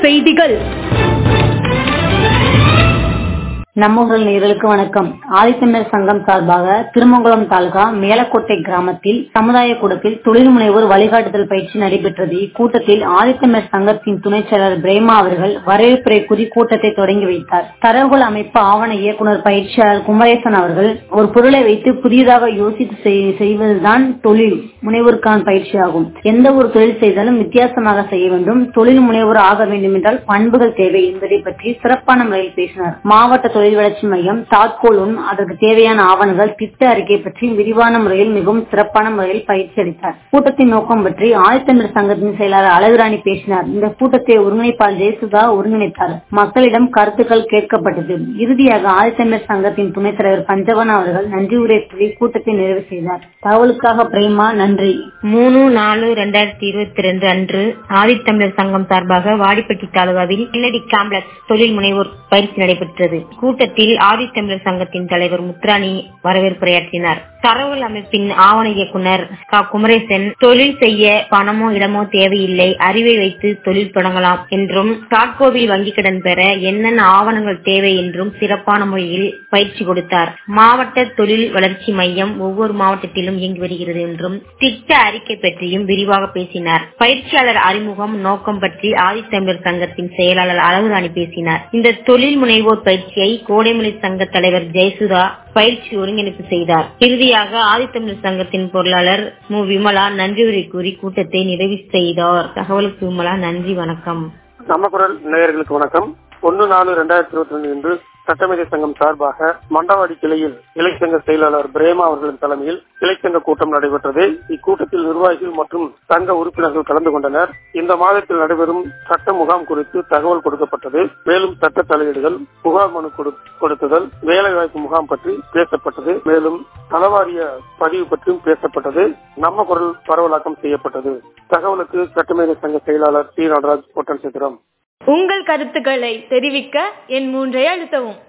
செய்திகள் நம்மூர்கள் நேயர்களுக்கு வணக்கம் ஆதித்தமிழர் சங்கம் சார்பாக திருமங்கலம் தாலுகா மேலக்கோட்டை கிராமத்தில் சமுதாய கூடத்தில் தொழில் முனைவோர் வழிகாட்டுதல் பயிற்சி நடைபெற்றது இக்கூட்டத்தில் ஆதித்தமிழர் சங்கத்தின் துணைச் செயலர் பிரேமா அவர்கள் வரவேற்புரை கூறி கூட்டத்தை தொடங்கி வைத்தார் தரவுகள் அமைப்பு ஆவண இயக்குநர் பயிற்சியாளர் குமரேசன் அவர்கள் ஒரு பொருளை வைத்து புதியதாக யோசித்து செய்- செய்வதுதான் தொழில் முனைவோருக்கான பயிற்சியாகும் எந்த ஒரு தொழில் செய்தாலும் வித்தியாசமாக செய்ய வேண்டும் தொழில் முனைவோர் ஆக வேண்டும் என்றால் பண்புகள் தேவை என்பதை பற்றி சிறப்பான முறையில் பேசினார் மாவட்ட தொழில் வளர்ச்சி மையம் தாட்கோளும் அதற்கு தேவையான ஆவணங்கள் திட்ட அறிக்கை பற்றி விரிவான முறையில் மிகவும் சிறப்பான முறையில் பயிற்சி அளித்தார் கூட்டத்தின் நோக்கம் பற்றி ஆதித்தமிழர் சங்கத்தின் செயலாளர் அழகுராணி பேசினார் இந்த கூட்டத்தை ஒருங்கிணைப்பாளர் ஜெயசுதா ஒருங்கிணைத்தார் மக்களிடம் கருத்துக்கள் கேட்கப்பட்டது இறுதியாக ஆதித்தமிழர் சங்கத்தின் துணைத் தலைவர் பஞ்சவன் அவர்கள் நன்றி உரை கூறி கூட்டத்தை நிறைவு செய்தார் தகவலுக்காக பிரேமா நன்றி மூணு நாலு ரெண்டாயிரத்தி இருபத்தி ரெண்டு அன்று ஆதித்தமிழர் சங்கம் சார்பாக வாடிப்பட்டி தாலுகாவில் கில்லடி காம்ப்ளெக்ஸ் தொழில் முனைவோர் பயிற்சி நடைபெற்றது கூட்டத்தில் ஆதித்தமிழர் சங்கத்தின் தலைவர் முத்ராணி வரவேற்புரையாற்றினார் தரவுகள் அமைப்பின் ஆவண இயக்குனர் க குமரேசன் தொழில் செய்ய பணமோ இடமோ தேவையில்லை அறிவை வைத்து தொழில் தொடங்கலாம் என்றும் காட்கோவில் வங்கி கடன் பெற என்னென்ன ஆவணங்கள் தேவை என்றும் சிறப்பான முறையில் பயிற்சி கொடுத்தார் மாவட்ட தொழில் வளர்ச்சி மையம் ஒவ்வொரு மாவட்டத்திலும் இயங்கி வருகிறது என்றும் திட்ட அறிக்கை பற்றியும் விரிவாக பேசினார் பயிற்சியாளர் அறிமுகம் நோக்கம் பற்றி ஆதித்தமிழர் சங்கத்தின் செயலாளர் அழகுராணி பேசினார் இந்த தொழில் முனைவோர் பயிற்சியை கோடைமொழி சங்க தலைவர் ஜெயசுதா பயிற்சி ஒருங்கிணைப்பு செய்தார் இறுதியாக ஆதித்தமிழர் சங்கத்தின் பொருளாளர் மு விமலா நன்றி உரை கூறி கூட்டத்தை நிறைவு செய்தார் தகவலுக்கு விமலா நன்றி வணக்கம் நம்ம குரல் நேயர்களுக்கு வணக்கம் ஒன்னு நாலு ரெண்டாயிரத்தி இருபத்தி ரெண்டு இன்று சட்டமேதை சங்கம் சார்பாக மண்டவாடி கிளையில் இலைச்சங்க செயலாளர் பிரேமா அவர்களின் தலைமையில் இலைச்சங்க கூட்டம் நடைபெற்றது இக்கூட்டத்தில் நிர்வாகிகள் மற்றும் சங்க உறுப்பினர்கள் கலந்து கொண்டனர் இந்த மாதத்தில் நடைபெறும் சட்ட முகாம் குறித்து தகவல் கொடுக்கப்பட்டது மேலும் சட்ட தலையீடுகள் புகார் மனு கொடு- கொடுத்துதல் வேலைவாய்ப்பு முகாம் பற்றி பேசப்பட்டது மேலும் நலவாரிய பதிவு பற்றியும் பேசப்பட்டது நம்ம குரல் பரவலாக்கம் செய்யப்பட்டது தகவலுக்கு சட்டமேதை சங்க செயலாளர் சி நடராஜ் ஒட்டன் சித்திரம் உங்கள் கருத்துக்களை தெரிவிக்க என் மூன்றை அழுத்தவும்